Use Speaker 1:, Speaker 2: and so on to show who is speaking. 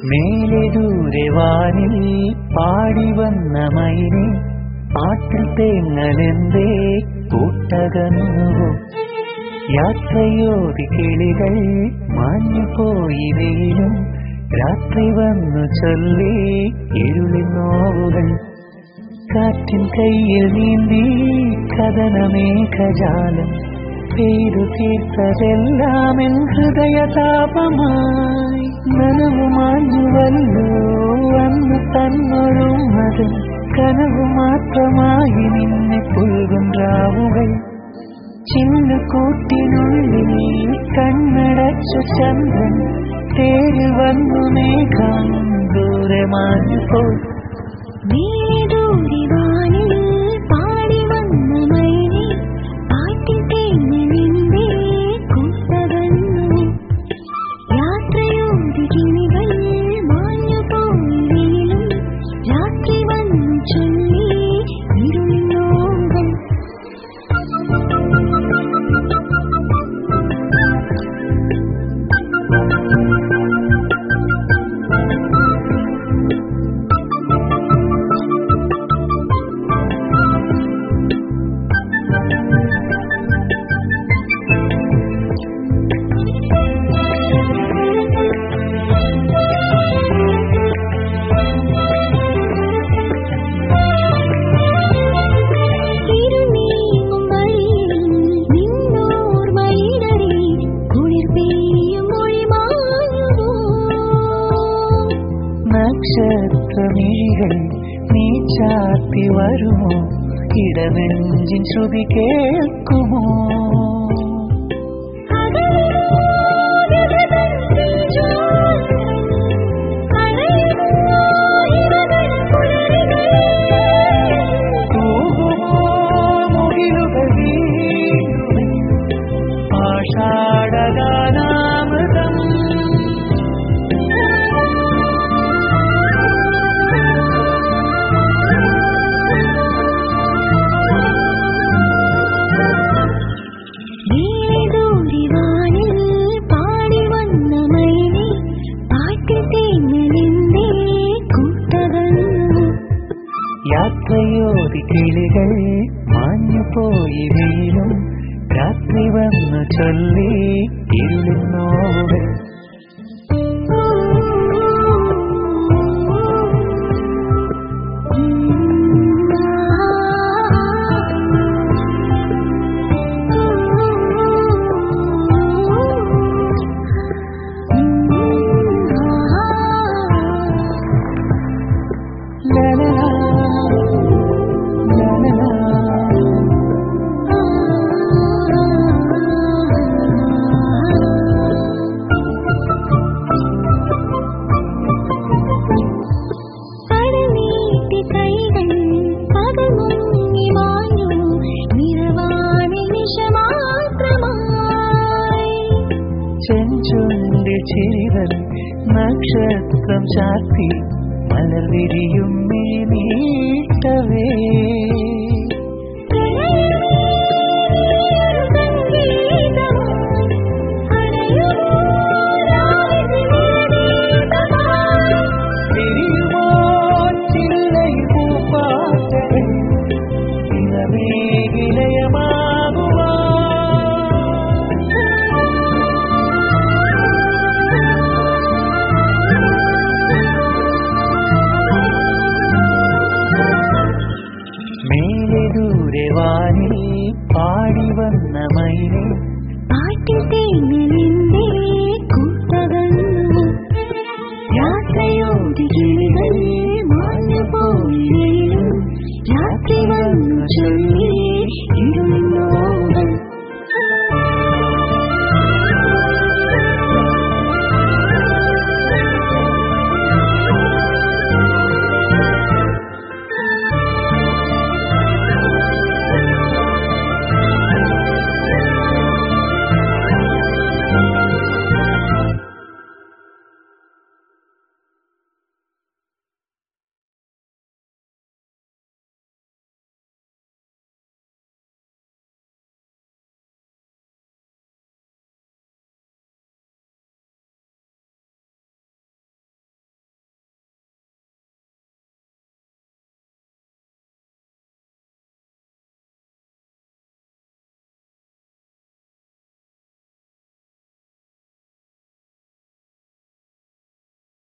Speaker 1: മേലെ ദൂരെ വാനിൽ പാടി വന്ന മൈനെ പാട്ടിൽ തേങ്ങലെന്തേ കൂട്ടകന്നുവോ യാത്രയോടി കിളികൾ മാഞ്ഞു പോയി വെയിലും രാത്രി വന്നു ചൊല്ലി ഇരുളി നോവുകൾ കാറ്റിൻ കയ്യിൽ നീന്തി കഥനമേഘജാലം പെയ്തു തീർത്തതെല്ലാം എൻ ഹൃദയതാപമായി നനവു മാഞ്ഞുവല്ലോ അന്ന് തന്നൊഴും അത് കനവു മാത്രമായി നിന്നെ പുൽകും രാവുകൾ ചിന്നുകൂട്ടിനുള്ളിൽ കണ്ണടച്ച ചന്ദ്രൻ തേരിൽ വന്നു മേഘം ദൂരെ മാഞ്ഞുപോയി
Speaker 2: നീടൂരി വാനിൽ പാടി വന്ന മൈനെ പാട്ടിൽ തേങ്ങലിന്റെ കൂട്ടകന്നു യാത്രയോടി കിളികൾ മാഞ്ഞു പോയിലും രാത്രി വന്നു ചൊല്ലി ഇരുളിനോകൾ ഇരുനീങ്ങും വഴിയിൽ നിന്നോർമ്മയിടറി കുളിർ പെയ്യും മൊഴി മാഞ്ഞുവോ
Speaker 1: നക്ഷത്രമിഴികൾ നീ ചാത്തി വരുമോ ഇടനെഞ്ചിൻ ശ്രുതി കേൾക്കുമോ തൂകുമോ മുകിലുകൾ വീഴുമേ ആഷാഢഗാനാമൃതം
Speaker 2: നീടൂരിവാനിൽ പാടി വന്ന മൈനെ പാട്ടിൽ തേങ്ങലിന്റെ കൂട്ടകന്നു
Speaker 1: യാത്രയോടി കിളികൾ മാഞ്ഞു പോയി വീണും രാത്രി വന്നു ചൊല്ലി ഇരുളിൻ നോവുകൾ ലലലാ, ലലലാ.
Speaker 2: പടനീട്ടി കൈകൾ പകമുങ്ങി മാഞ്ഞു നിറവാനിൽ നിശമാത്രമായി
Speaker 1: ചെഞ്ചുണ്ടിൽ ചിരിവൻ നക്ഷത്രം ചാത്തി മലർ വിരിയും മിഴിനീട്ടവേ വിരിയുമോ ചില്ലയിൽ പൂപ്പാറ്റകൾ ഇളമേകിലയമാകുമോ മേലെ ദൂരെ വാനിൽ പാടി വന്ന മൈനെ
Speaker 2: പാട്ടിൽ തേങ്ങലിന്റെ കൂട്ടകന്നു യാത്രയോടി കിളികൾ